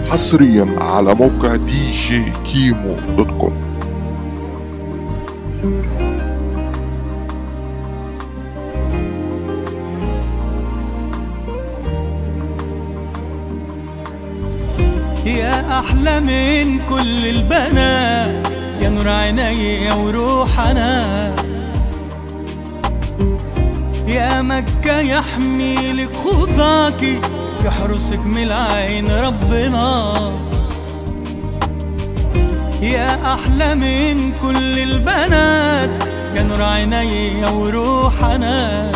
حصريا على موقع دي جي كيمو دوت كوم يا أحلى من كل البنات يا نور عيني وروح أنا يا مكة يحمي لك خطاكي يحرسك من العين ربنا يا أحلى من كل البنات يا نور عيني وروح أنا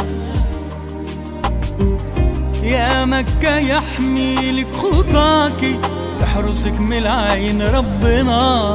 يا مكة يحمي لك خطاكي يحرسك من العين ربنا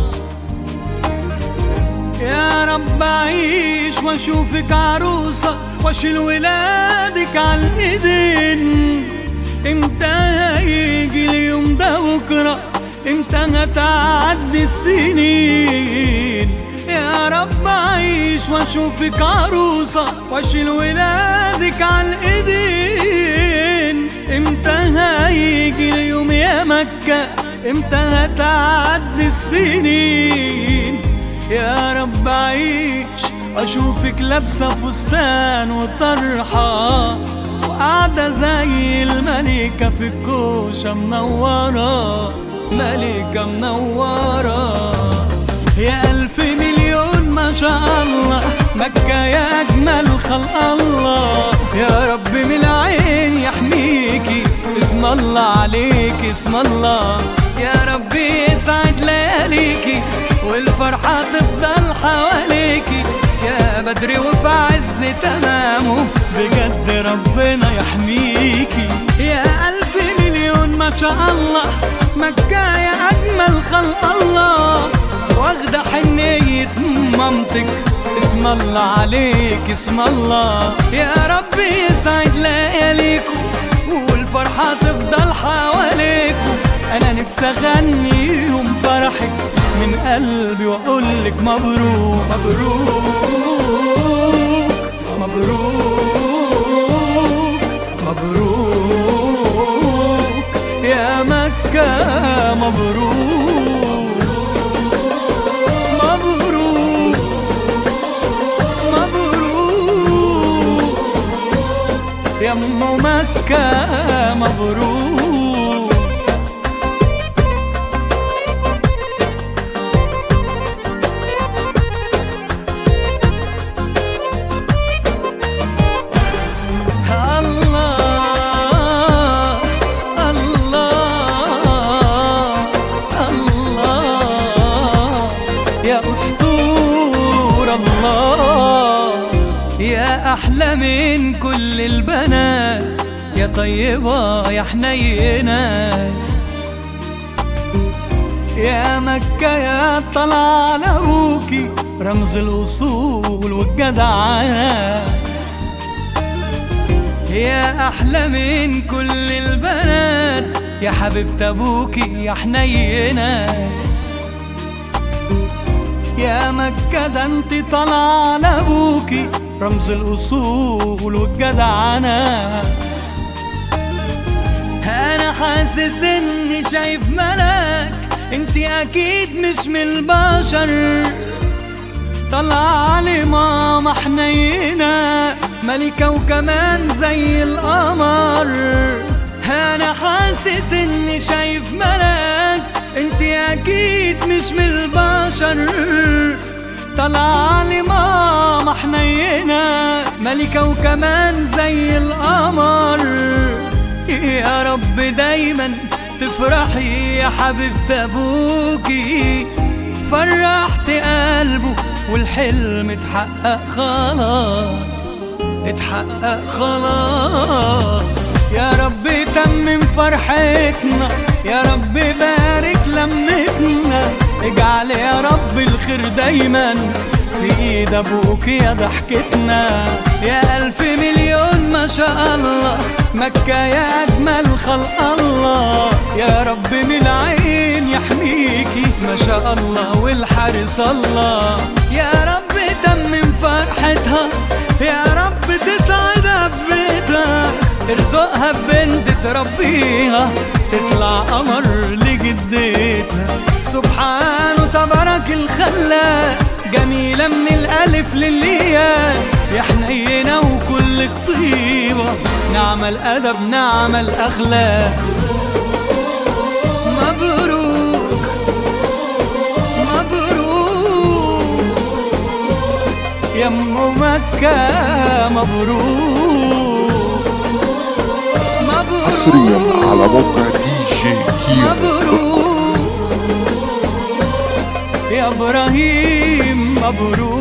يا رب أعيش وأشوفك عروسة وأشيل ولادك على الإيدين إمتى هيجي اليوم ده بكرة إمتى هتعدي السنين يا رب أعيش وأشوفك عروسة وأشيل ولادك على الإيدين إمتى هيجي اليوم يا مكة إمتى هتعدي السنين يا رب أعيش أشوفك لابسة فستان وطرحة وقاعدة زي الملكة في الكوشة منورة ملكة منورة يا ألف مليون ما شاء الله مكة يا أجمل خلق الله يا رب من العين يحميكي اسم الله عليك اسم الله يا رب يسعد لياليكي والفرحة تفضل حواليكي يا بدري وفي عز تمامه بجد ربنا يحميكي يا ألف مليون ما شاء الله مكة يا أجمل خلق الله واخدة حنية مامتك اسم الله عليك اسم الله يا رب يسعد لياليكم والفرحة تفضل حواليكم أنا نفسي أغني يوم فرحك من قلبي وأقول لك مبروك مبروك مبروك مبروك يا مكة مبروك مبروك مبروك يا ام مكة مبروك الله الله الله يا أسطور الله يا أحلى من كل البنات يا طيبة يا حنينة يا مكة يا طلع على أبوكي رمز الأصول والجدعنة يا أحلى من كل البنات يا حبيبة أبوكي يا حنينة يا مكة ده انت طالعة على أبوكي رمز الأصول والجدعنة أنا حاسس إني شايف ملاك انت أكيد مش من البشر طلع لي ماما حنينة ملكة وكمان زي القمر أنا حاسس إني شايف ملاك انت أكيد مش من البشر طلع لي ماما حنينة ملكة وكمان زي القمر يا رب دايما تفرحي يا حبيبة أبوكي فرحت قلبه والحلم اتحقق خلاص اتحقق خلاص يا رب تمم فرحتنا يا رب بارك لمتنا اجعل يا رب الخير دايما في ايد ابوك يا ضحكتنا يا الف مليون ما شاء الله مكة يا اجمل خلق الله يا رب من العين يحميكي ما شاء الله والحارس الله يا رب تمم فرحتها يا رب تسعد ببيتها ارزقها ببنت تربيها تطلع قمر لجدتها سبحانه تبارك الخلاق جميلة من الألف للياء يا حنينة وكلك طيبة نعم الأدب نعم الأخلاق مبروك مبروك يا ام مكة مبروك مبروك حصريا على موقع دي جي كيمو مبروك يا ابراهيم مبروك